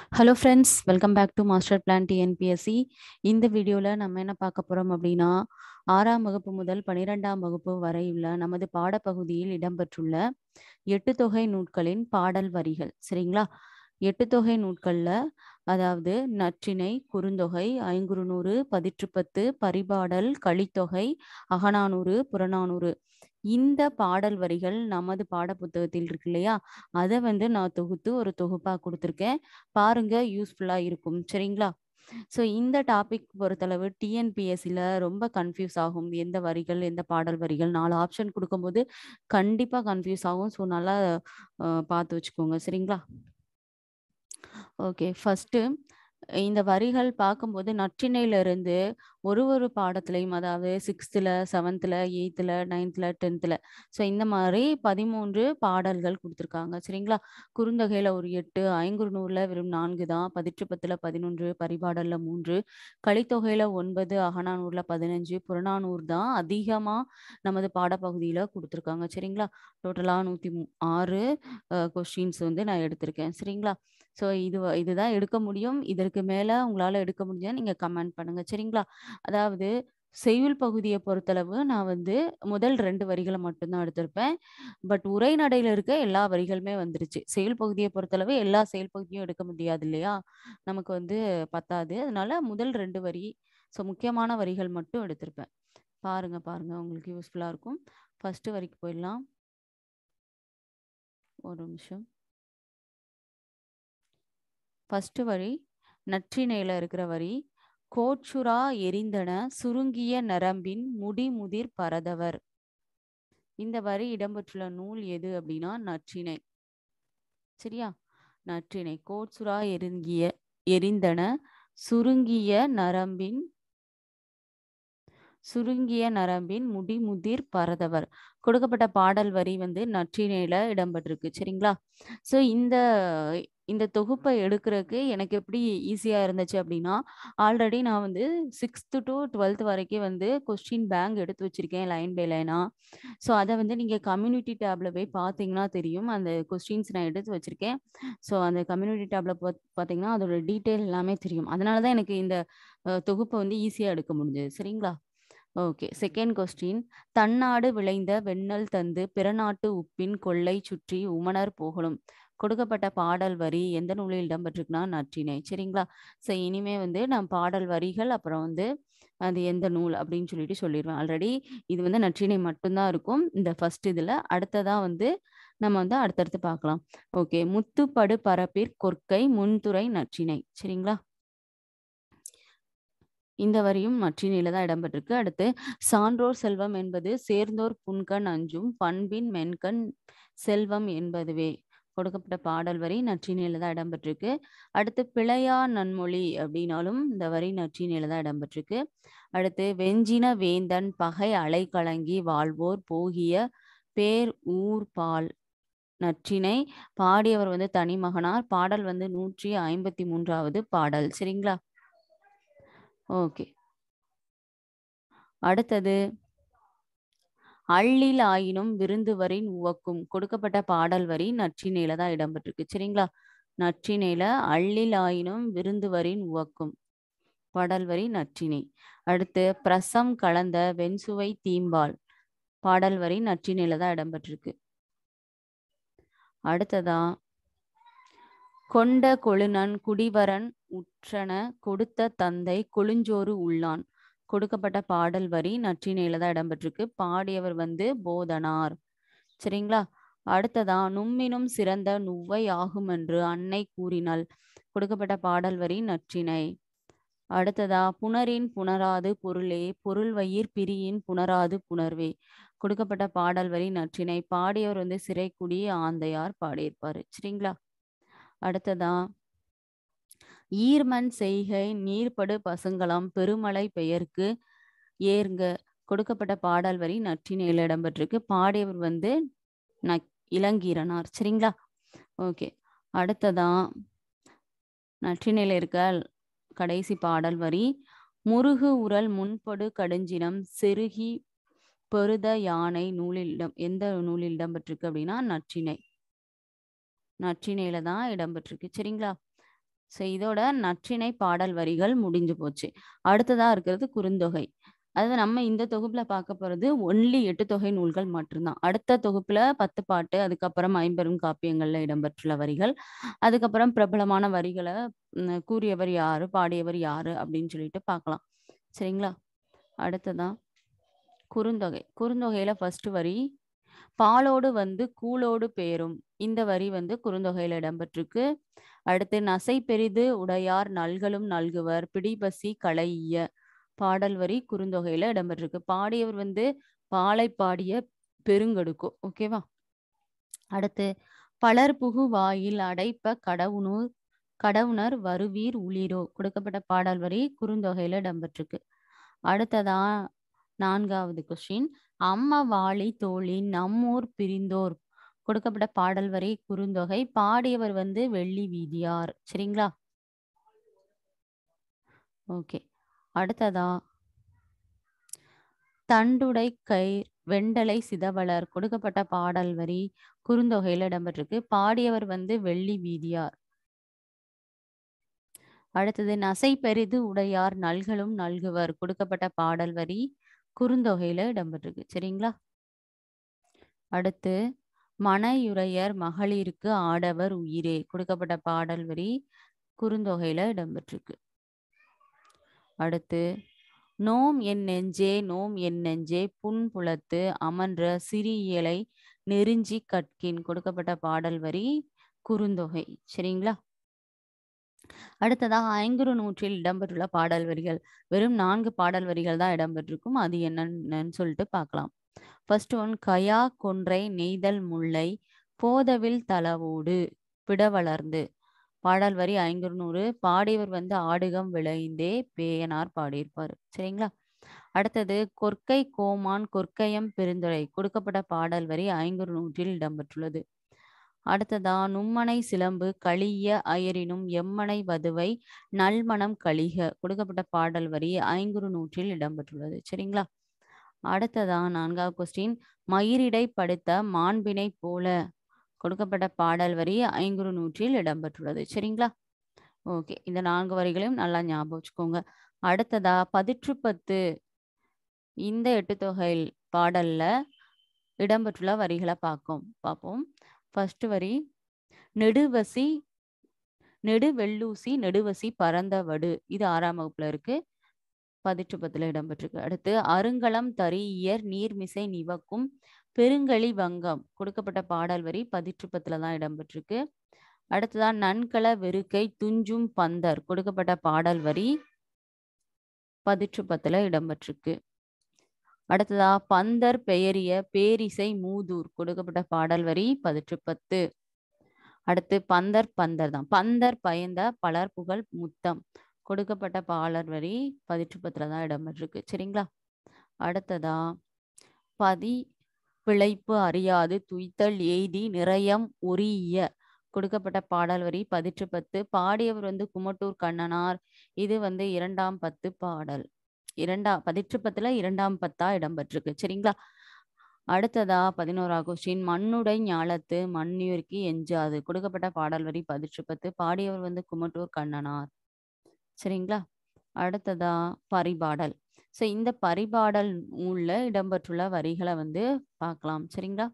hello friends welcome back to master plan TNPSC இந்த வீடியோவில் நம்ம என்ன பார்க்க போகிறோம் அப்படின்னா ஆறாம் வகுப்பு முதல் பனிரெண்டாம் வகுப்பு வரையுள்ள நமது பாடப்பகுதியில் இடம்பெற்றுள்ள எட்டு தொகை நூட்களின் பாடல் வரிகள் சரிங்களா எட்டு தொகை நூட்களில் அதாவது நற்றிணை குறுந்தொகை ஐங்குறுநூறு பதிற்றுப்பத்து பரிபாடல் கலித்தொகை அகநானூறு புறநானூறு இந்த பாடல் வரிகள் நமது பாடப்புத்தகத்தில் இருக்கு இல்லையா அதை வந்து நான் தொகுத்து ஒரு தொகுப்பாக கொடுத்துருக்கேன் பாருங்க யூஸ்ஃபுல்லாக இருக்கும் சரிங்களா ஸோ இந்த டாபிக் பொறுத்தளவு டிஎன்பிஎஸ்சியில் ரொம்ப கன்ஃபியூஸ் ஆகும் எந்த வரிகள் எந்த பாடல் வரிகள் நாலு ஆப்ஷன் கொடுக்கும்போது கண்டிப்பாக கன்ஃபியூஸ் ஆகும் ஸோ நல்லா பார்த்து வச்சுக்கோங்க சரிங்களா ஓகே ஃபஸ்ட்டு இந்த வரிகள் பார்க்கும்போது நற்றிணையிலிருந்து ஒரு ஒரு பாடத்துலையும் அதாவது சிக்ஸ்த்தில் செவன்த்தில் எயித்தில் நைன்த்தில் டென்த்தில் ஸோ இந்த மாதிரி பதிமூன்று பாடல்கள் கொடுத்துருக்காங்க சரிங்களா குறுந்தொகையில் ஒரு எட்டு ஐங்குறுநூறில் வெறும் நான்கு தான் பதிற்றுப்பத்தில் பதினொன்று பரிபாடலில் மூன்று கலித்தொகையில் ஒன்பது அகநானூரில் பதினஞ்சு புறநானூறு தான் அதிகமாக நமது பாடப்பகுதியில் கொடுத்துருக்காங்க சரிங்களா டோட்டலாக நூற்றி ஆறு கொஷின்ஸ் வந்து நான் எடுத்திருக்கேன் சரிங்களா ஸோ இது இதுதான் எடுக்க முடியும் இதற்கு மேலே உங்களால் எடுக்க முடிஞ்சா நீங்கள் கமெண்ட் பண்ணுங்கள் சரிங்களா அதாவது செய்யுள் பகுதியை பொறுத்தளவு நான் வந்து முதல் ரெண்டு வரிகளை மட்டும்தான் எடுத்திருப்பேன் பட் உரைநடையில் இருக்க எல்லா வரிகளுமே வந்துருச்சு செயல் பகுதியை பொறுத்தளவு எல்லா செயல் பகுதியும் எடுக்க முடியாது இல்லையா நமக்கு வந்து பத்தாது அதனால முதல் ரெண்டு வரி ஸோ முக்கியமான வரிகள் மட்டும் எடுத்திருப்பேன் பாருங்க பாருங்க உங்களுக்கு யூஸ்ஃபுல்லாக இருக்கும் ஃபர்ஸ்ட் வரிக்கு போயிடலாம் ஒரு நிமிஷம் ஃபர்ஸ்ட் வரி நற்றிணையில் இருக்கிற வரி கோச்சுரா எரிந்தன சுருங்கிய நரம்பின் முடிமுதிர் பரதவர் இந்த வரி இடம்பெற்றுள்ள நூல் எது அப்படின்னா நற்றிணை சரியா நற்றிணை கோச்சுரா எரிங்கிய எரிந்தன சுருங்கிய நரம்பின் சுருங்கிய நரம்பின் முடிமுதிர் பரதவர் கொடுக்கப்பட்ட பாடல் வரி வந்து நற்றிணையில இடம்பெற்றிருக்கு சரிங்களா ஸோ இந்த இந்த தொகுப்பை எடுக்கிறதுக்கு எனக்கு எப்படி ஈஸியாக இருந்துச்சு அப்படின்னா ஆல்ரெடி நான் வந்து சிக்ஸ்த்து டு டுவெல்த் வரைக்கும் வந்து கொஸ்டின் பேங்க் எடுத்து வச்சுருக்கேன் லைன் பை லைனாக ஸோ அதை வந்து நீங்கள் கம்யூனிட்டி டேப்பில் போய் பார்த்தீங்கன்னா தெரியும் அந்த கொஸ்டின்ஸ் நான் எடுத்து வச்சுருக்கேன் ஸோ அந்த கம்யூனிட்டி டேப்பில் பார்த்தீங்கன்னா அதோட டீட்டெயில் எல்லாமே தெரியும் அதனால தான் எனக்கு இந்த தொகுப்பை வந்து ஈஸியாக எடுக்க முடிஞ்சது சரிங்களா ஓகே செகண்ட் கொஸ்டின் தன்னாடு விளைந்த வெண்ணல் தந்து பிறநாட்டு உப்பின் கொள்ளை சுற்றி உமனர் புகழும் கொடுக்கப்பட்ட பாடல் வரி எந்த நூலில் இடம்பெற்றிருக்குன்னா நற்றினை சரிங்களா ஸோ இனிமே வந்து நான் பாடல் வரிகள் அப்புறம் வந்து அது எந்த நூல் அப்படின்னு சொல்லிட்டு சொல்லிடுவேன் ஆல்ரெடி இது வந்து நற்றினை மட்டும்தான் இருக்கும் இந்த ஃபர்ஸ்ட் இதில் அடுத்ததான் வந்து நம்ம வந்து அடுத்தடுத்து பார்க்கலாம் ஓகே முத்துப்படு பரப்பிற் கொற்கை முன்துறை நற்றினை சரிங்களா இந்த வரியும் நற்றினையில தான் இடம்பெற்றிருக்கு அடுத்து சான்றோர் செல்வம் என்பது சேர்ந்தோர் புன்கண் அஞ்சும் பண்பின் மென்கண் செல்வம் என்பதுவே கொடுக்கப்பட்ட பாடல் வரி நற்றினையில தான் இடம்பெற்றிருக்கு அடுத்து பிழையா நன்மொழி அப்படின்னாலும் இந்த வரி நற்றினையில தான் இடம்பெற்றிருக்கு அடுத்து வெஞ்சின வேந்தன் பகை அலை கலங்கி வாழ்வோர் போகிய பேர் ஊர் பால் நற்றினை பாடியவர் வந்து தனிமகனார் பாடல் வந்து நூற்றி ஐம்பத்தி மூன்றாவது பாடல் சரிங்களா ஓகே அடுத்தது அள்ளில் ஆயினும் விருந்துவரின் உவக்கும் கொடுக்கப்பட்ட பாடல் வரி நற்றினையில தான் இடம்பெற்றிருக்கு சரிங்களா நற்றினையில அள்ளில் ஆயினும் விருந்துவரின் உவக்கும் பாடல் வரி நற்றினை அடுத்து பிரசம் கலந்த வெண்சுவை தீம்பால் பாடல் வரி நற்றினையில தான் இடம்பெற்றிருக்கு அடுத்ததா கொண்ட கொழுநன் குடிவரன் உற்றன கொடுத்த தந்தை கொழுஞ்சோறு உள்ளான் கொடுக்கப்பட்ட பாடல் வரி நற்றினையில தான் இடம்பெற்றிருக்கு பாடியவர் வந்து போதனார் சரிங்களா அடுத்ததா நும்மினும் சிறந்த நுவ்வை ஆகும் என்று அன்னை கூறினாள் கொடுக்கப்பட்ட பாடல் வரி நற்றினை அடுத்ததா புனரின் புணராது பொருளே பொருள் வயிர் பிரியின் புணராது புணர்வே கொடுக்கப்பட்ட பாடல் வரி நற்றினை பாடியவர் வந்து சிறைக்குடி ஆந்தையார் பாடியிருப்பாரு சரிங்களா அடுத்ததா ஈர்மண் செய்கை நீர்படு பசுங்களாம் பெருமலை பெயர்க்கு ஏர்ங்க கொடுக்கப்பட்ட பாடல் வரி நற்றினையில் இடம்பெற்றிருக்கு பாடியவர் வந்து ந இளங்கீரனார் சரிங்களா ஓகே அடுத்ததா நற்றினையில் இருக்க கடைசி பாடல் வரி முருகு உரல் முன்படு கடுஞ்சினம் செருகி பெருத யானை நூலில் இடம் எந்த நூலில் இடம்பெற்றிருக்கு அப்படின்னா நற்றினை நற்றினையில தான் இடம்பெற்றிருக்கு சரிங்களா ஸோ இதோட நற்றிணை பாடல் வரிகள் முடிஞ்சு போச்சு அடுத்ததா இருக்கிறது குறுந்தொகை அது நம்ம இந்த தொகுப்புல பார்க்க போறது ஒன்லி எட்டு தொகை நூல்கள் மட்டும்தான் அடுத்த தொகுப்புல பத்து பாட்டு அதுக்கப்புறம் ஐம்பெரும் காப்பியங்கள்ல இடம்பெற்றுள்ள வரிகள் அதுக்கப்புறம் பிரபலமான வரிகளை ம், கூறியவர் யாரு பாடியவர் யாரு அப்படின்னு சொல்லிட்டு பார்க்கலாம் சரிங்களா அடுத்ததான் குறுந்தொகை குறுந்தொகையில ஃபர்ஸ்ட் வரி பாலோடு வந்து கூலோடு பேரும் இந்த வரி வந்து குறுந்தொகையில இடம்பெற்றிருக்கு அடுத்து நசை பெரிது உடையார் நல்களும் நல்குவர் பிடிபசி களைய பாடல் வரி குறுந்தொகையில இடம்பெற்றிருக்கு பாடியவர் வந்து பாலை பாடிய பெருங்கடுக்கோ ஓகேவா அடுத்து பலர் புகு வாயில் அடைப்ப கடவுணூர் கடவுணர் வருவீர் உளிரோ கொடுக்கப்பட்ட பாடல் வரி குறுந்தொகையில இடம்பெற்றிருக்கு அடுத்ததா நான்காவது கொஸ்டின் அம்மா வாழி தோழி நம்மூர் பிரிந்தோர் கொடுக்கப்பட்ட பாடல் வரி குறுந்தொகை பாடியவர் வந்து வெள்ளி வீதியார் சரிங்களா ஓகே அடுத்ததா தண்டுடை கயிர் வெண்டலை சிதவலர் கொடுக்கப்பட்ட பாடல் வரி குறுந்தொகையில இடம்பெற்றிருக்கு பாடியவர் வந்து வெள்ளி வீதியார் அடுத்தது நசை பெரிது உடையார் நல்களும் நல்குவர் கொடுக்கப்பட்ட பாடல் வரி குறுந்தொகையில இடம்பெற்றிருக்கு சரிங்களா அடுத்து மனையுறையர் மகளிருக்கு ஆடவர் உயிரே கொடுக்கப்பட்ட பாடல் வரி குறுந்தொகையில இடம்பெற்றிருக்கு அடுத்து நோம் என் நெஞ்சே நோம் என் நெஞ்சே புன்புலத்து அமன்ற சிறியலை நெருஞ்சி கட்கின் கொடுக்கப்பட்ட பாடல் வரி குறுந்தொகை சரிங்களா அடுத்ததாக ஐங்குறு நூற்றில் இடம்பெற்றுள்ள பாடல் வரிகள் வெறும் நான்கு பாடல் வரிகள் தான் இடம்பெற்றிருக்கும் அது என்னன்னு சொல்லிட்டு பார்க்கலாம் ஃபர்ஸ்ட் ஒன் கயா கொன்றை நெய்தல் முல்லை போதவில் தளவோடு பிட வளர்ந்து பாடல் வரி ஐங்குறுநூறு பாடியவர் வந்து ஆடுகம் விளைந்தே பேயனார் பாடியிருப்பார் சரிங்களா அடுத்தது கொற்கை கோமான் கொற்கையம் பெருந்துரை கொடுக்கப்பட்ட பாடல் வரி ஐங்குறு நூற்றில் இடம்பெற்றுள்ளது அடுத்ததா நும்மனை சிலம்பு களிய அயரினும் எம்மனை வதுவை நல்மணம் கழிக கொடுக்கப்பட்ட பாடல் வரி ஐங்குறு நூற்றில் இடம்பெற்றுள்ளது சரிங்களா அடுத்ததா நான்காவது கொஸ்டின் மயிரிடை படுத்த மாண்பினை போல கொடுக்கப்பட்ட பாடல் வரி ஐங்குறு நூற்றில் இடம்பெற்றுள்ளது சரிங்களா ஓகே இந்த நான்கு வரிகளையும் நல்லா ஞாபகம் வச்சுக்கோங்க அடுத்ததா பதிற்று பத்து இந்த எட்டு தொகை பாடல்ல இடம்பெற்றுள்ள வரிகளை பார்க்கும் பார்ப்போம் ஃபர்ஸ்ட் வரி நெடுவசி நெடுவெள்ளூசி நெடுவசி பரந்த வடு இது ஆறாம் வகுப்புல இருக்கு பதிற்று பத்துல இடம்பெற்றிருக்கு அடுத்து அருங்கலம் தரியர் நீர்மிசை நிவக்கும் பெருங்களி வங்கம் கொடுக்கப்பட்ட பாடல் வரி பதிற்று பத்துல தான் இடம்பெற்றிருக்கு அடுத்ததான் நன்கல வெறுக்கை துஞ்சும் பந்தர் கொடுக்கப்பட்ட பாடல் வரி பதிற்று பத்துல இடம்பெற்றிருக்கு அடுத்ததா பந்தர் பெயரிய பேரிசை மூதூர் கொடுக்கப்பட்ட பாடல் வரி பதிற்று பத்து அடுத்து பந்தர் பந்தர் தான் பந்தர் பயந்த பலர் புகழ் முத்தம் கொடுக்கப்பட்ட பாடல் வரி பதிற்று பத்துல தான் இடம்பெற்றிருக்கு சரிங்களா அடுத்ததா பதி பிழைப்பு அறியாது துய்த்தல் எய்தி நிறையம் உரிய கொடுக்கப்பட்ட பாடல் வரி பதிற்று பத்து பாடியவர் வந்து குமட்டூர் கண்ணனார் இது வந்து இரண்டாம் பத்து பாடல் இரண்டாம் பதிற்று பத்துல இரண்டாம் பத்தா இடம்பெற்றிருக்கு சரிங்களா அடுத்ததா பதினோரா கொஸ்டின் மண்ணுடை ஞாலத்து மண்ணியூருக்கு எஞ்சாது கொடுக்கப்பட்ட பாடல் வரி பதிற்று பத்து பாடியவர் வந்து குமட்டூர் கண்ணனார் சரிங்களா அடுத்ததா பரிபாடல் ஸோ இந்த பரிபாடல் நூல்ல இடம்பெற்றுள்ள வரிகளை வந்து பார்க்கலாம் சரிங்களா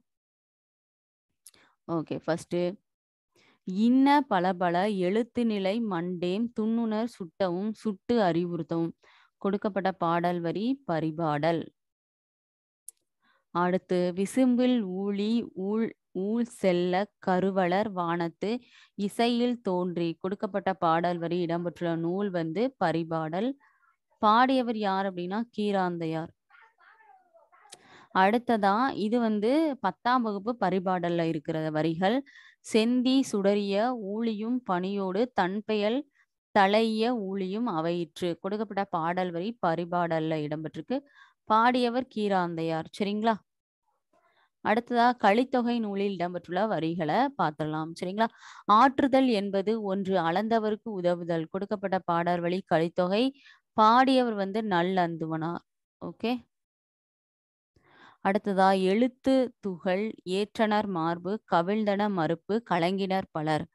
ஓகே ஃபர்ஸ்ட் இன்ன பல பல எழுத்து நிலை மண்டேம் துண்ணுணர் சுட்டவும் சுட்டு அறிவுறுத்தவும் கொடுக்கப்பட்ட பாடல் வரி பரிபாடல் அடுத்து விசும்பில் ஊழி ஊழ் ஊழ் செல்ல கருவளர் வானத்து இசையில் தோன்றி கொடுக்கப்பட்ட பாடல் வரி இடம்பெற்றுள்ள நூல் வந்து பரிபாடல் பாடியவர் யார் அப்படின்னா கீராந்தையார் அடுத்ததா இது வந்து பத்தாம் வகுப்பு பரிபாடல்ல இருக்கிற வரிகள் செந்தி சுடரிய ஊழியும் பணியோடு தன்பெயல் தலைய ஊழியும் அவையிற்று கொடுக்கப்பட்ட பாடல் வரி பரிபாடல்ல இடம்பெற்றிருக்கு பாடியவர் கீராந்தையார் சரிங்களா அடுத்ததா கலித்தொகை நூலில் இடம்பெற்றுள்ள வரிகளை பார்த்துடலாம் சரிங்களா ஆற்றுதல் என்பது ஒன்று அளந்தவருக்கு உதவுதல் கொடுக்கப்பட்ட பாடல் வழி கலித்தொகை பாடியவர் வந்து நல்லந்துவனார் ஓகே அடுத்ததா எழுத்து துகள் ஏற்றனர் மார்பு கவிழ்ந்தன மறுப்பு கலங்கினர் பலர்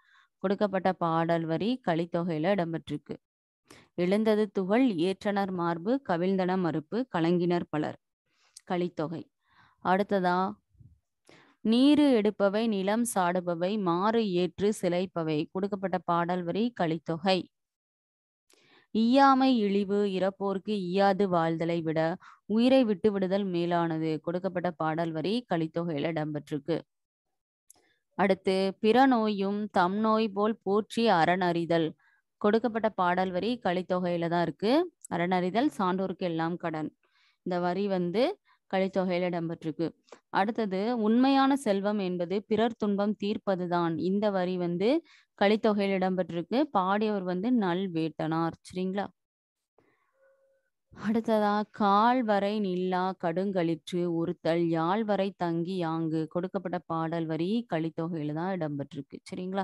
கொடுக்கப்பட்ட பாடல் வரி கலித்தொகையில இடம்பெற்றிருக்கு எழுந்தது துகள் ஏற்றனர் மார்பு கவிழ்ந்தன மறுப்பு கலங்கினர் பலர் கலித்தொகை அடுத்ததா நீரு எடுப்பவை நிலம் சாடுபவை மாறு ஏற்று சிலைப்பவை கொடுக்கப்பட்ட பாடல் வரி கலித்தொகை ஈயாமை இழிவு இறப்போர்க்கு ஈயாது வாழ்தலை விட உயிரை விட்டு விடுதல் மேலானது கொடுக்கப்பட்ட பாடல் வரி கலித்தொகையில இடம்பெற்றிருக்கு அடுத்து பிற நோயும் தம் நோய் போல் போற்றி அறனறிதல் கொடுக்கப்பட்ட பாடல் வரி கலித்தொகையில தான் இருக்கு அறனறிதல் சான்றோருக்கு எல்லாம் கடன் இந்த வரி வந்து கலித்தொகையில இடம்பெற்றிருக்கு அடுத்தது உண்மையான செல்வம் என்பது பிறர் துன்பம் தீர்ப்பதுதான் இந்த வரி வந்து கலித்தொகையில் இடம்பெற்றிருக்கு பாடியவர் வந்து நல் வேட்டனார் சரிங்களா அடுத்ததா கால் வரை நில்லா கடுங்களிற்று ஒருத்தல் யாழ் வரை தங்கி யாங்கு கொடுக்கப்பட்ட பாடல் வரி கலித்தொகையில தான் இடம்பெற்றிருக்கு சரிங்களா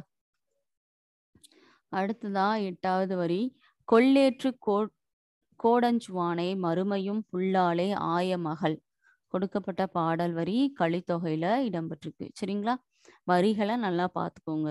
அடுத்ததா எட்டாவது வரி கொள்ளேற்று கோ கோடஞ்சுவானை மறுமையும் புல்லாலே ஆய மகள் கொடுக்கப்பட்ட பாடல் வரி கலித்தொகையில இடம்பெற்றிருக்கு சரிங்களா வரிகளை நல்லா பார்த்துக்கோங்க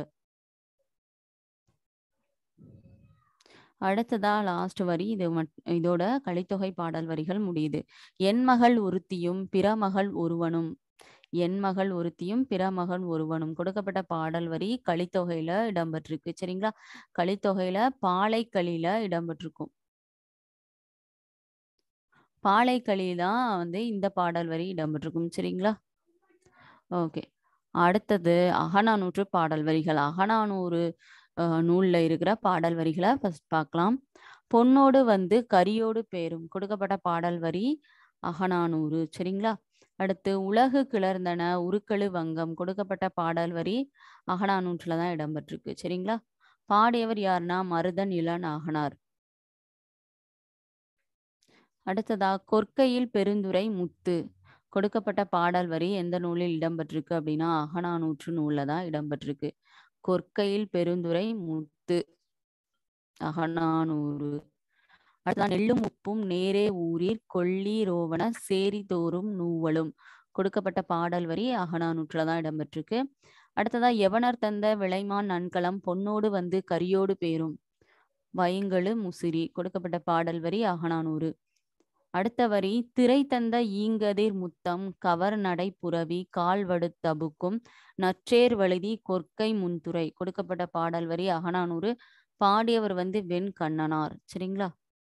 அடுத்ததா லாஸ்ட் வரி இது மட் இதோட கலித்தொகை பாடல் வரிகள் முடியுது என் மகள் ஒருத்தியும் பிற மகள் ஒருவனும் என் மகள் ஒருத்தியும் பிற மகன் ஒருவனும் கொடுக்கப்பட்ட பாடல் வரி கலித்தொகையில இடம்பெற்றிருக்கு சரிங்களா கலித்தொகையில பாலைக்களியில இடம்பெற்றிருக்கும் பாலைக்களி தான் வந்து இந்த பாடல் வரி இடம்பெற்றிருக்கும் சரிங்களா ஓகே அடுத்தது அகநானூற்று பாடல் வரிகள் அகநானூறு அஹ், நூல்ல இருக்கிற பாடல் வரிகளை ஃபர்ஸ்ட் பார்க்கலாம் பொன்னோடு வந்து கரியோடு பேரும் கொடுக்கப்பட்ட பாடல் வரி அகநானூறு சரிங்களா அடுத்து உலகு கிளர்ந்தன உருக்களு வங்கம் கொடுக்கப்பட்ட பாடல் வரி அகநானூற்றுல தான் இடம்பெற்றிருக்கு சரிங்களா பாடியவர் யாருன்னா மருதன் இளன் ஆகனார் அடுத்ததா கொற்கையில் பெருந்துரை முத்து கொடுக்கப்பட்ட பாடல் வரி எந்த நூலில் இடம்பெற்றிருக்கு அப்படின்னா அகநானூற்று நூல்ல தான் இடம்பெற்றிருக்கு கொற்கையில் பெருந்துரை முத்து அகநானூறு அடுத்ததா நெல்லும் உப்பும் நேரே ஊரீர் கொல்லி ரோவண சேரி தோறும் நூவலும் கொடுக்கப்பட்ட பாடல் வரி அகநானூற்றுல தான் இடம்பெற்றிருக்கு அடுத்ததா எவனர் தந்த விளைமான் நன்கலம் பொன்னோடு வந்து கரியோடு பேரும் வயங்கழு முசிறி கொடுக்கப்பட்ட பாடல் வரி அகநானூறு அடுத்த வரி திரை தந்த ஈங்கதிர் முத்தம் கவர் நடை புரவி கால்வடு தபுக்கும் நற்றேர் வழுதி கொற்கை முன்துறை கொடுக்கப்பட்ட பாடல் வரி அகநானூறு பாடியவர் வந்து வெண் கண்ணனார் சரிங்களா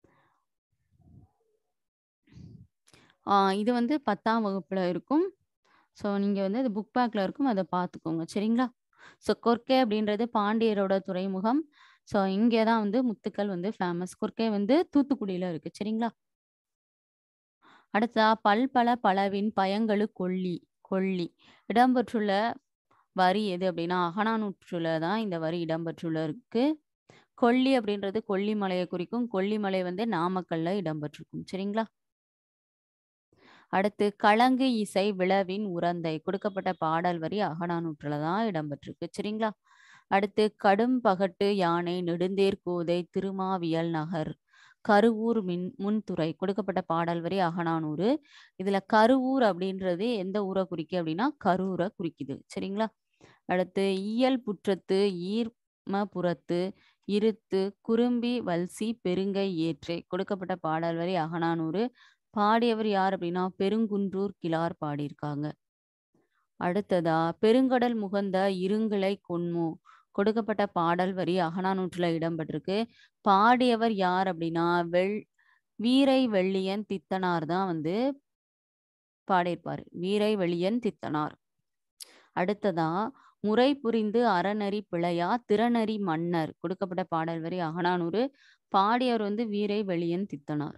ஆஹ் இது வந்து பத்தாம் வகுப்புல இருக்கும் ஸோ நீங்க வந்து அது புக் பேக்ல இருக்கும் அதை பார்த்துக்கோங்க சரிங்களா ஸோ கொர்க்கை அப்படின்றது பாண்டியரோட துறைமுகம் ஸோ இங்கே தான் வந்து முத்துக்கள் வந்து ஃபேமஸ் கொர்க்கை வந்து தூத்துக்குடியில இருக்கு சரிங்களா அடுத்ததா பல்பல பலவின் பயங்களு கொல்லி கொல்லி இடம்பெற்றுள்ள வரி எது அப்படின்னா அகநானூற்றுல தான் இந்த வரி இடம்பெற்றுள்ள இருக்கு கொல்லி அப்படின்றது கொல்லிமலையை குறிக்கும் கொல்லிமலை வந்து நாமக்கல்ல இடம்பெற்றிருக்கும் சரிங்களா அடுத்து கலங்கு இசை விளவின் உரந்தை கொடுக்கப்பட்ட பாடல் வரி அகநானூற்றுல தான் இடம்பெற்றிருக்கு சரிங்களா அடுத்து கடும் பகட்டு யானை நெடுந்தேர் கோதை திருமாவியல் நகர் கருவூர் மின் முன்துறை கொடுக்கப்பட்ட பாடல் வரி அகநானூறு இதுல கருவூர் அப்படின்றது எந்த ஊரை குறிக்கு அப்படின்னா கரூரை குறிக்குது சரிங்களா அடுத்து இயல் புற்றத்து ஈர்மபுரத்து இருத்து குறும்பி வல்சி பெருங்கை ஏற்றே கொடுக்கப்பட்ட பாடல் வரி அகநானூறு பாடியவர் யார் அப்படின்னா பெருங்குன்றூர் கிளார் பாடியிருக்காங்க அடுத்ததா பெருங்கடல் முகந்த இருங்கிளை கொன்மோ கொடுக்கப்பட்ட பாடல் வரி அகநானூற்றுல இடம்பெற்றிருக்கு பாடியவர் யார் அப்படின்னா வெள் வீரை வெள்ளியன் தித்தனார் தான் வந்து பாடியிருப்பார் வீரை வெள்ளியன் தித்தனார் அடுத்ததா முறை புரிந்து அறநெறி பிழையா திறனறி மன்னர் கொடுக்கப்பட்ட பாடல் வரி அகநானூறு பாடியவர் வந்து வீரை வெளியன் தித்தனார்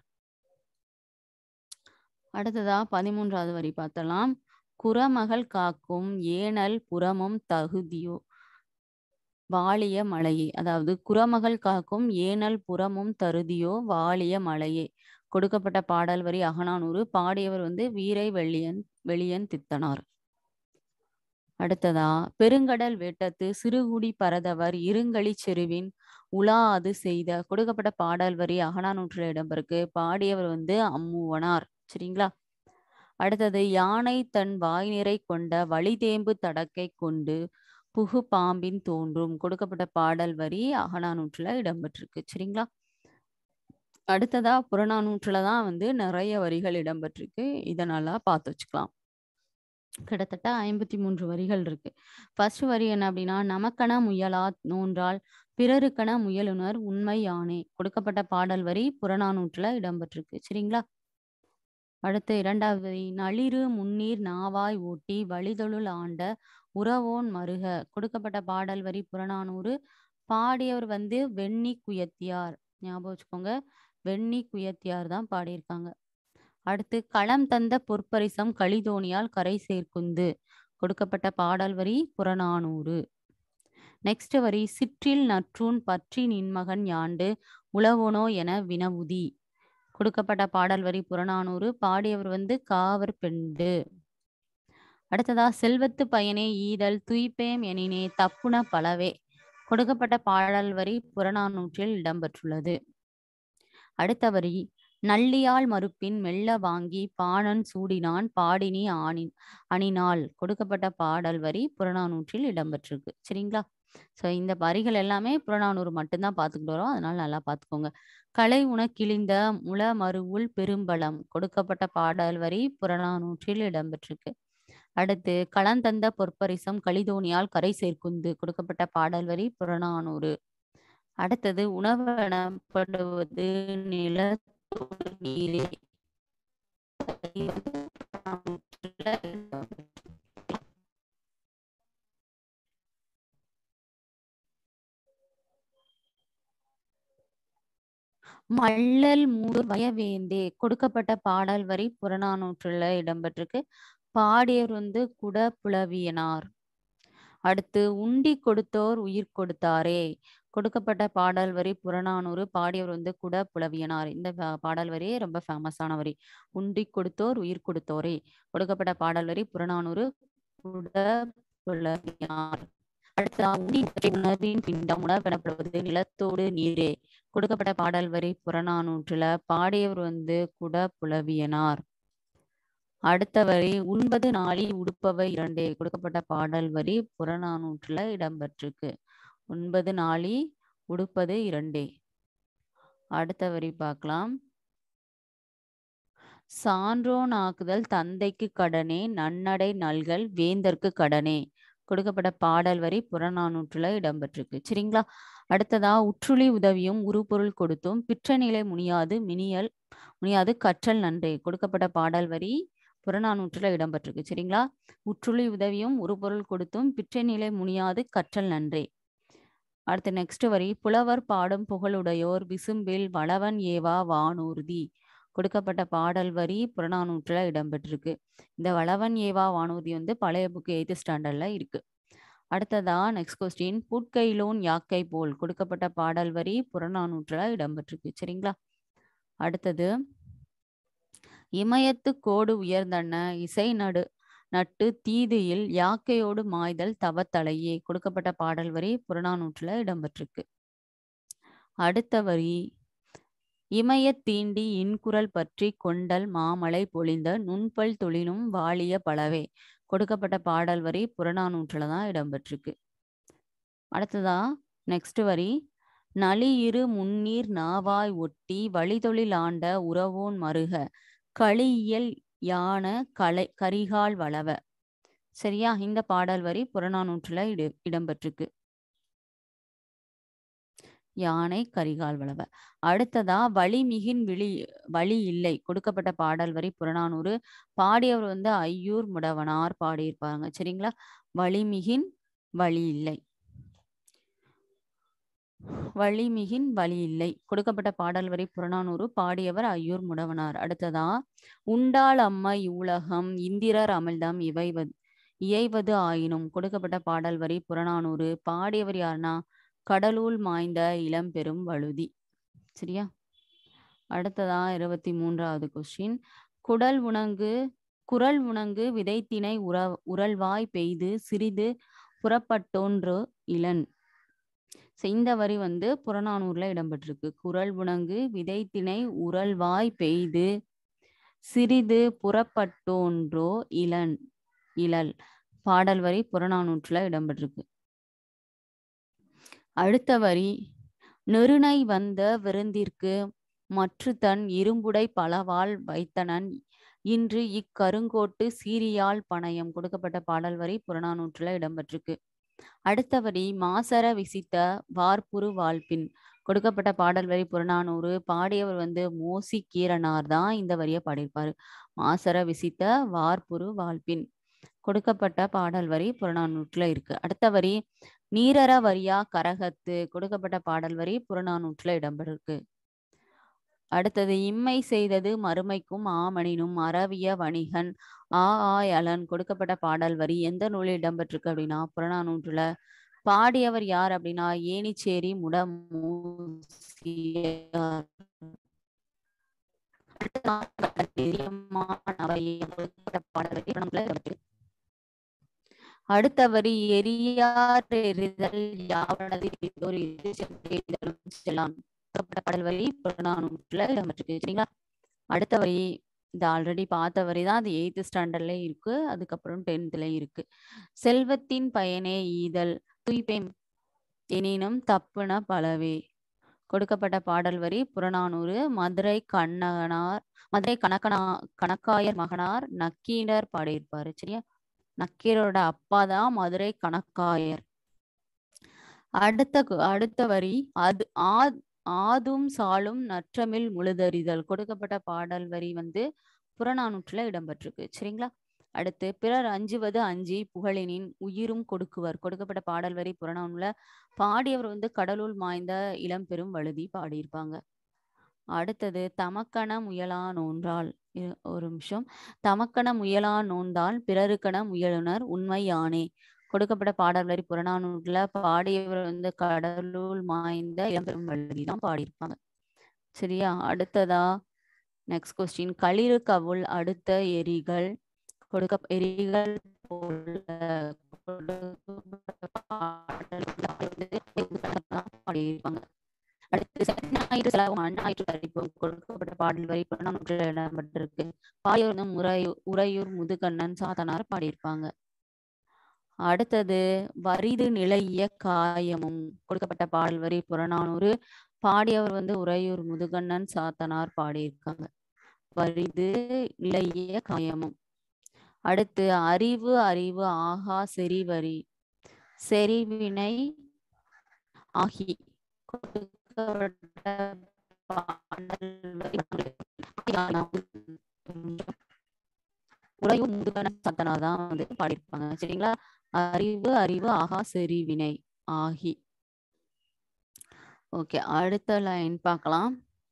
அடுத்ததா பதிமூன்றாவது வரி பார்த்தலாம் குறமகள் காக்கும் ஏனல் புறமும் தகுதியோ வாழிய மலையே அதாவது குறமகள் காக்கும் ஏனல் புறமும் தருதியோ வாழிய மலையே கொடுக்கப்பட்ட பாடல் வரி அகநானூறு பாடியவர் வந்து வீரை வெள்ளியன் வெளியன் தித்தனார் அடுத்ததா பெருங்கடல் வேட்டத்து சிறுகுடி பரதவர் இருங்களி செருவின் உலா அது செய்த கொடுக்கப்பட்ட பாடல் வரி அகநானூற்றுல இடம்பெருக்கு பாடியவர் வந்து அம்முவனார் சரிங்களா அடுத்தது யானை தன் வாய் நிறை கொண்ட வழிதேம்பு தடக்கை கொண்டு புகு பாம்பின் தோன்றும் கொடுக்கப்பட்ட பாடல் வரி அகநானூற்றுல இடம்பெற்றிருக்கு சரிங்களா அடுத்ததா புறநானூற்றுல தான் வந்து நிறைய வரிகள் இடம்பெற்றிருக்கு இதை நல்லா பார்த்து வச்சுக்கலாம் கிட்டத்தட்ட ஐம்பத்தி மூன்று வரிகள் இருக்கு ஃபர்ஸ்ட் வரி என்ன அப்படின்னா நமக்கென முயலா நோன்றால் பிறருக்கென முயலுனர் உண்மை யானே கொடுக்கப்பட்ட பாடல் வரி புறநானூற்றுல இடம்பெற்றிருக்கு சரிங்களா அடுத்து இரண்டாவது வரி நளிரு முன்னீர் நாவாய் ஓட்டி வழிதொழுல் ஆண்ட உறவோன் மருக கொடுக்கப்பட்ட பாடல் வரி புறநானூறு பாடியவர் வந்து வெண்ணி குயத்தியார் ஞாபகம் வச்சுக்கோங்க வெண்ணி குயத்தியார் தான் பாடியிருக்காங்க அடுத்து களம் தந்த பொற்பரிசம் கலிதோணியால் கரை சேர்க்குந்து கொடுக்கப்பட்ட பாடல் வரி புறநானூறு நெக்ஸ்ட் வரி சிற்றில் நற்றூன் பற்றி நின்மகன் யாண்டு உளவோனோ என வினவுதி கொடுக்கப்பட்ட பாடல் வரி புறநானூறு பாடியவர் வந்து காவர் பெண்டு அடுத்ததா செல்வத்து பயனே ஈதல் துய்ப்பேம் எனினே தப்புன பலவே கொடுக்கப்பட்ட பாடல் வரி புறநானூற்றில் இடம்பெற்றுள்ளது அடுத்த வரி நள்ளியால் மறுப்பின் மெல்ல வாங்கி பாணன் சூடினான் பாடினி ஆணின் அணினால் கொடுக்கப்பட்ட பாடல் வரி புறநானூற்றில் இடம்பெற்றிருக்கு சரிங்களா ஸோ இந்த வரிகள் எல்லாமே புறநானூறு மட்டும்தான் பார்த்துக்கிட்டு வரோம் அதனால நல்லா பார்த்துக்கோங்க கலை உணக்கிழிந்த முள மறுவுள் பெரும்பலம் கொடுக்கப்பட்ட பாடல் வரி புறநானூற்றில் இடம்பெற்றிருக்கு அடுத்து களந்தந்த பொற்பரிசம் கலிதோனியால் கரை சேர்க்குந்து கொடுக்கப்பட்ட பாடல் வரி புறநானூறு அடுத்தது உணவெனப்படுவது நிலத்தோடு நீரே மள்ளல் மூடு வயவேந்தே கொடுக்கப்பட்ட பாடல் வரி புறநானூற்றுல இடம்பெற்றிருக்கு பாடியவர் வந்து குட புலவியனார் அடுத்து உண்டி கொடுத்தோர் உயிர் கொடுத்தாரே கொடுக்கப்பட்ட பாடல் வரி புறநானூறு பாடியவர் வந்து குட புலவியனார் இந்த பாடல் வரியே ரொம்ப ஃபேமஸான வரி உண்டி கொடுத்தோர் உயிர் கொடுத்தோரே கொடுக்கப்பட்ட பாடல் வரி புறநானூறு குட புலவியனார் அடுத்த உணவின் பிண்டம் உணவெனப்படுவது நிலத்தோடு நீரே கொடுக்கப்பட்ட பாடல் வரி புறநானூற்றுல பாடியவர் வந்து குட புலவியனார் அடுத்த வரி உண்பது நாளி உடுப்பவை இரண்டே கொடுக்கப்பட்ட பாடல் வரி புறநானூற்றுல இடம்பெற்றிருக்கு உண்பது நாளி உடுப்பது இரண்டே அடுத்த வரி பார்க்கலாம் சான்றோன் ஆக்குதல் தந்தைக்கு கடனே நன்னடை நல்கல் வேந்தற்கு கடனே கொடுக்கப்பட்ட பாடல் வரி புறநானூற்றுல இடம்பெற்றிருக்கு சரிங்களா அடுத்ததா உற்றுளி உதவியும் உருப்பொருள் கொடுத்தும் பிற்ற நிலை முனியாது மினியல் முனியாது கற்றல் நன்றே கொடுக்கப்பட்ட பாடல் வரி புறநானூற்றுல இடம்பெற்றிருக்கு சரிங்களா உற்றுளி உதவியும் உருப்பொருள் கொடுத்தும் பிற்ற நிலை முனியாது கற்றல் நன்றே அடுத்து நெக்ஸ்ட் வரி புலவர் பாடும் புகழுடையோர் விசும்பில் வளவன் ஏவா வானூர்தி கொடுக்கப்பட்ட பாடல் வரி புறநானூற்றுல இடம்பெற்றிருக்கு இந்த வளவன் ஏவா வானூர்தி வந்து பழைய புக்கு எய்த் ஸ்டாண்டர்ட்ல இருக்கு அடுத்ததா நெக்ஸ்ட் கொஸ்டின் புட்கைலோன் யாக்கை போல் கொடுக்கப்பட்ட பாடல் வரி புறநானூற்றுல இடம்பெற்றிருக்கு சரிங்களா அடுத்தது இமயத்து கோடு உயர்ந்தன இசை நடு நட்டு தீதியில் யாக்கையோடு மாய்தல் தவத்தலையே கொடுக்கப்பட்ட பாடல் வரி புறநானூற்றுல இடம்பெற்றிருக்கு அடுத்த வரி இமய தீண்டி இன்குரல் பற்றி கொண்டல் மாமலை பொழிந்த நுண்பல் தொழிலும் வாழிய பலவே கொடுக்கப்பட்ட பாடல் வரி புறநானூற்றுல தான் இடம்பெற்றிருக்கு அடுத்ததா நெக்ஸ்ட் வரி நளி இரு முன்னீர் நாவாய் ஒட்டி வழிதொழில் ஆண்ட உறவோன் மருக களியியல் யான கலை கரிகால் வளவ சரியா இந்த பாடல் வரி புறநானூற்றுல இட இடம்பெற்றிருக்கு யானை கரிகால் வளவ அடுத்ததா வழிமிகின் விழி வழி இல்லை கொடுக்கப்பட்ட பாடல் வரி புறநானூறு பாடியவர் வந்து ஐயூர் முடவனார் பாடியிருப்பாங்க சரிங்களா வழிமிகின் வழி இல்லை வழிமிகின் வழி இல்லை கொடுக்கப்பட்ட பாடல் வரி புறநானூறு பாடியவர் ஐயூர் முடவனார் அடுத்ததா உண்டாள் அம்மை உலகம் இந்திரர் அமிழ்தம் இவைவது இயைவது ஆயினும் கொடுக்கப்பட்ட பாடல் வரி புறநானூறு பாடியவர் யாருன்னா கடலூல் மாய்ந்த இளம்பெரும் வழுதி சரியா அடுத்ததா இருபத்தி மூன்றாவது கொஸ்டின் குடல் உணங்கு குரல் உணங்கு விதைத்தினை உற உரல்வாய் பெய்து சிறிது புறப்பட்டோன்று இளன் இந்த வரி வந்து புறநானூர்ல இடம்பெற்றிருக்கு குரல் உணங்கு விதைத்தினை உரல்வாய் பெய்து சிறிது புறப்பட்டோன்றோ இளன் இளல் பாடல் வரி புறநானூற்றுல இடம்பெற்றிருக்கு அடுத்த வரி நெருணை வந்த விருந்திற்கு மற்று தன் இரும்புடை பலவாள் வைத்தனன் இன்று இக்கருங்கோட்டு சீரியால் பணயம் கொடுக்கப்பட்ட பாடல் வரி புறநானூற்றுல இடம்பெற்றிருக்கு அடுத்த வரி மாசர விசித்த வார்ப்புரு வாழ்பின் கொடுக்கப்பட்ட பாடல் வரி புறநானூறு பாடியவர் வந்து மோசி கீரனார் தான் இந்த வரியை பாடியிருப்பாரு மாசர விசித்த வார்ப்புரு வாழ்பின் கொடுக்கப்பட்ட பாடல் வரி புறநானூற்றுல இருக்கு அடுத்த வரி நீரற வரியா கரகத்து கொடுக்கப்பட்ட பாடல் வரி புறநானூற்றுல இடம்பெற்றிருக்கு அடுத்தது இம்மை செய்தது மறுமைக்கும் ஆமணினும் அறவிய வணிகன் ஆ ஆயலன் கொடுக்கப்பட்ட பாடல் வரி எந்த நூலில் இடம்பெற்றிருக்கு அப்படின்னா புறநானூற்றுல பாடியவர் யார் அப்படின்னா ஏனிச்சேரி முடமூசியார் அடுத்த வரி எரியார் எறிதல் யாவனது ஒரு இது சென்றெய்தலும் செல்லான் பாடல் வரி புறநானூற்றுல இடம்பெற்றிருக்கு சரிங்களா அடுத்த வரி இது ஆல்ரெடி பார்த்த வரி தான் அது எயித்து ஸ்டாண்டர்ட்ல இருக்கு அதுக்கப்புறம் டென்த்லயும் இருக்கு செல்வத்தின் பயனே ஈதல் துய்பேம் எனினும் தப்புன பலவே கொடுக்கப்பட்ட பாடல் வரி புறநானூறு மதுரை கண்ணகனார் மதுரை கணக்கனா கணக்காயர் மகனார் நக்கீரர் பாடியிருப்பாரு சரியா நக்கீரோட அப்பா தான் மதுரை கணக்காயர் அடுத்த அடுத்த வரி அது ஆ ஆதும் சாலும் நற்றமிழ் முழுதறிதல் கொடுக்கப்பட்ட பாடல் வரி வந்து புறநானூற்றுல இடம்பெற்றிருக்கு சரிங்களா அடுத்து பிறர் அஞ்சுவது அஞ்சி புகழினின் உயிரும் கொடுக்குவர் கொடுக்கப்பட்ட பாடல் வரி புறநானூல பாடியவர் வந்து கடலுள் மாய்ந்த இளம்பெரும் வழுதி பாடியிருப்பாங்க அடுத்தது தமக்கன முயலா நோன்றால் ஒரு நிமிஷம் தமக்கன முயலா நோந்தால் பிறருக்கன முயலுனர் உண்மை யானே கொடுக்கப்பட்ட பாடல் வரி புறநானூற்றுல பாடியவர் வந்து கடலுள் மாய்ந்த இளம்பெரும் வழுதி தான் பாடியிருப்பாங்க சரியா அடுத்ததா நெக்ஸ்ட் கொஸ்டின் களிறு கவுள் அடுத்த எரிகள் கொடுக்க எரிகள் பாடியிருப்பாங்க அடுத்து ஞாயிற்று செலவும் அந்நாயிற்று கழிப்பும் கொடுக்கப்பட்ட பாடல் வரி புறநானூற்றில் இடம்பெற்றிருக்கு பாடியவர் உறையூர் உறையூர் முதுகண்ணன் சாத்தனார் பாடியிருப்பாங்க அடுத்தது வரிது நிலைய காயமும் கொடுக்கப்பட்ட பாடல் வரி புறநானூறு பாடியவர் வந்து உறையூர் முதுகண்ணன் சாத்தனார் பாடியிருக்காங்க வரிது நிலைய காயமும் அடுத்து அறிவு அறிவு ஆகா செறிவரி செறிவினை ஆகி உறையும் முதுகணன் சத்தனார் தான் வந்து பாடியிருப்பாங்க சரிங்களா அறிவு அறிவு ஆகா செறிவினை ஆகி ஓகே அடுத்த லைன் பார்க்கலாம்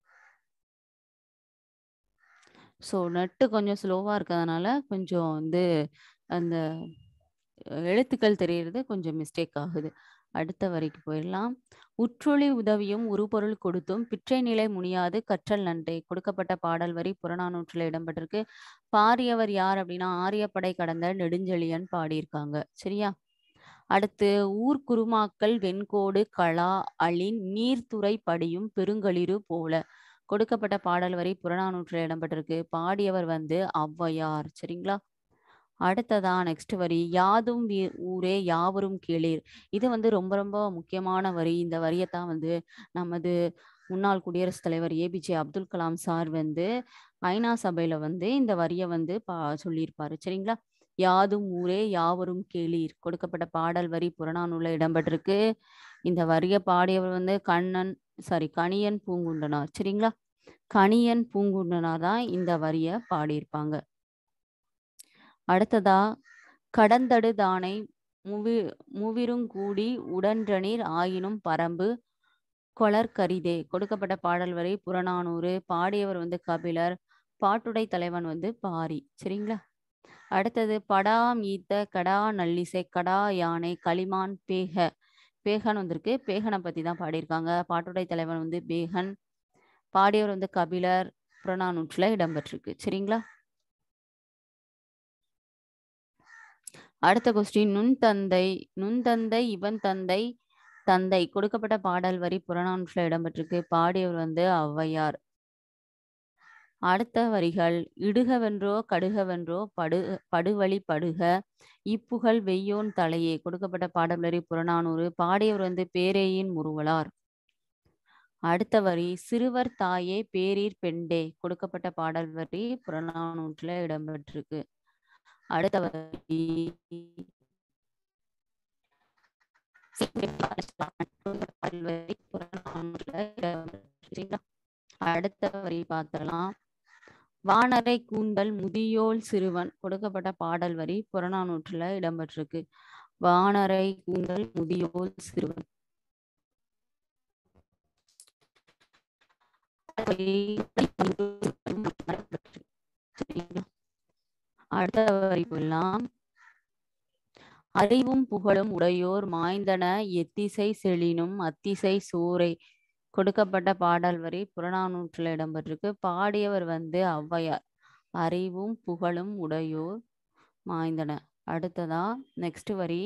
ஸோ நெட்டு கொஞ்சம் ஸ்லோவாக இருக்கிறதுனால கொஞ்சம் வந்து அந்த எழுத்துக்கள் தெரியறது கொஞ்சம் மிஸ்டேக் ஆகுது அடுத்த வரைக்கு போயிடலாம் உற்றொளி உதவியும் உருபொருள் கொடுத்தும் பிற்றை நிலை முனியாது கற்றல் நன்றே கொடுக்கப்பட்ட பாடல் வரி புறநானூற்றில் இடம்பெற்றிருக்கு பாடியவர் யார் அப்படின்னா ஆரியப்படை கடந்த நெடுஞ்செழியன் பாடியிருக்காங்க சரியா அடுத்து ஊர் குருமாக்கள் வெண்கோடு களா அழின் நீர்த்துறை படியும் பெருங்களிரு போல கொடுக்கப்பட்ட பாடல் வரி புறநானூற்றில் இடம்பெற்றிருக்கு பாடியவர் வந்து ஔவையார் சரிங்களா அடுத்ததா நெக்ஸ்ட் வரி யாதும் ஊரே யாவரும் கேளீர் இது வந்து ரொம்ப ரொம்ப முக்கியமான வரி இந்த வரியைத்தான் வந்து நமது முன்னாள் குடியரசுத் தலைவர் ஏபிஜே அப்துல் கலாம் சார் வந்து ஐநா சபையில வந்து இந்த வரியை வந்து பா சொல்லியிருப்பாரு சரிங்களா யாதும் ஊரே யாவரும் கேளீர் கொடுக்கப்பட்ட பாடல் வரி புறநானூல இடம்பெற்றிருக்கு இந்த வரியை பாடியவர் வந்து கண்ணன் சாரி கணியன் பூங்குண்டனார் சரிங்களா கணியன் பூங்குண்டனார் தான் இந்த வரியை பாடியிருப்பாங்க அடுத்ததா கடந்தடு தானை முவி முவிருங்கூடி உடன்றனீர் ஆயினும் பரம்பு கொளற்கரிதே கொடுக்கப்பட்ட பாடல் வரை புறநானூறு பாடியவர் வந்து கபிலர் பாட்டுடை தலைவன் வந்து பாரி சரிங்களா அடுத்தது படாம் ஈத்த கடா நல்லிசை கடா யானை களிமான் பேக பேகன் வந்திருக்கு பேகனை பத்தி தான் பாடியிருக்காங்க பாட்டுடை தலைவன் வந்து பேகன் பாடியவர் வந்து கபிலர் புறநானூற்றுல இடம்பெற்றிருக்கு சரிங்களா அடுத்த கொஸ்டின் நுண் தந்தை நுண் தந்தை இவன் தந்தை தந்தை கொடுக்கப்பட்ட பாடல் வரி புறநானூற்றுல இடம்பெற்றிருக்கு பாடியவர் வந்து ஔவையார் அடுத்த வரிகள் இடுகவென்றோ கடுகவென்றோ படு படுவழி படுக இப்புகழ் வெய்யோன் தலையே கொடுக்கப்பட்ட பாடலரி புறநானூறு பாடியவர் வந்து பேரேயின் முறுவலார் அடுத்த வரி சிறுவர் தாயே பேரீர் பெண்டே கொடுக்கப்பட்ட பாடல் வரி புறநானூற்றுல இடம்பெற்றிருக்கு அடுத்த வரி அடுத்த வரி பார்த்தலாம் வானரை கூந்தல் முதியோல் சிறுவன் கொடுக்கப்பட்ட பாடல் வரி புறநானூற்றுல இடம்பெற்றிருக்கு வானரை கூந்தல் முதியோல் சிறுவன் அடுத்த வரி எல்லாம் அறிவும் புகழும் உடையோர் மாய்ந்தன எத்திசை செழினும் அத்திசை சூறை கொடுக்கப்பட்ட பாடல் வரி புறநானூற்றில் இடம்பெற்றிருக்கு பாடியவர் வந்து ஔவையார் அறிவும் புகழும் உடையோர் மாய்ந்தன அடுத்ததா நெக்ஸ்ட் வரி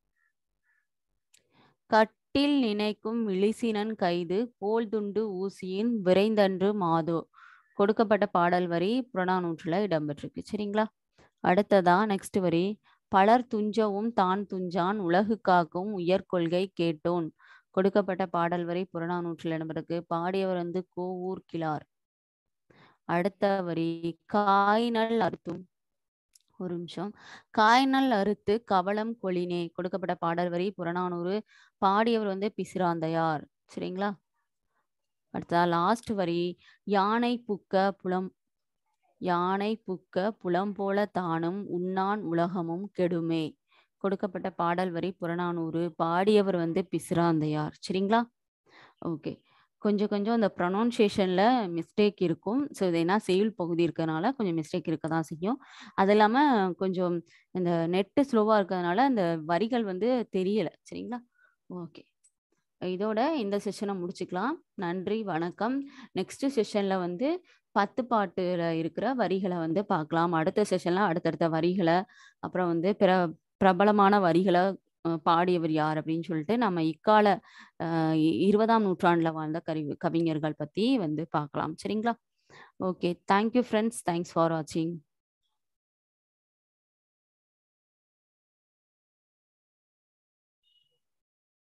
கட்டில் நினைக்கும் விழிசினன் கைது போல் துண்டு ஊசியின் விரைந்தன்று மாதோ கொடுக்கப்பட்ட பாடல் வரி புறநானூற்றுல இடம்பெற்றிருக்கு சரிங்களா அடுத்ததா நெக்ஸ்ட் வரி பலர் துஞ்சவும் தான் துஞ்சான் உலகு காக்கும் உயர்கொள்கை கேட்டோன் கொடுக்கப்பட்ட பாடல் வரி புறநானூற்றில் இடம்பெற்றிருக்கு பாடியவர் வந்து கோவூர் கிளார் அடுத்த வரி காய்நல் அறுத்தும் ஒரு நிமிஷம் காய்நல் அறுத்து கவலம் கொளினே கொடுக்கப்பட்ட பாடல் வரி புறநானூறு பாடியவர் வந்து பிசிராந்தையார் சரிங்களா அடுத்ததா லாஸ்ட் வரி யானை புக்க புலம் யானை புக்க புலம் போல தானும் உண்ணான் உலகமும் கெடுமே கொடுக்கப்பட்ட பாடல் வரி புறநானூறு பாடியவர் வந்து பிசிராந்தையார் சரிங்களா ஓகே கொஞ்சம் கொஞ்சம் அந்த ப்ரொனவுன்சியேஷனில் மிஸ்டேக் இருக்கும் ஸோ இது என்ன செயல் பகுதி இருக்கிறதுனால கொஞ்சம் மிஸ்டேக் இருக்க தான் செய்யும் அது இல்லாமல் கொஞ்சம் இந்த நெட்டு ஸ்லோவாக இருக்கிறதுனால அந்த வரிகள் வந்து தெரியலை சரிங்களா ஓகே இதோட இந்த செஷனை முடிச்சுக்கலாம் நன்றி வணக்கம் நெக்ஸ்ட் செஷனில் வந்து பத்து பாட்டுல இருக்கிற வரிகளை வந்து பார்க்கலாம் அடுத்த செஷன்ல அடுத்தடுத்த வரிகளை அப்புறம் வந்து பிற பிரபலமான வரிகளை பாடியவர் யார் அப்படின்னு சொல்லிட்டு நம்ம இக்கால இருபதாம் நூற்றாண்டுல வாழ்ந்த கவி கவிஞர்கள் பத்தி வந்து பார்க்கலாம் சரிங்களா okay thank you friends thanks for வாட்சிங்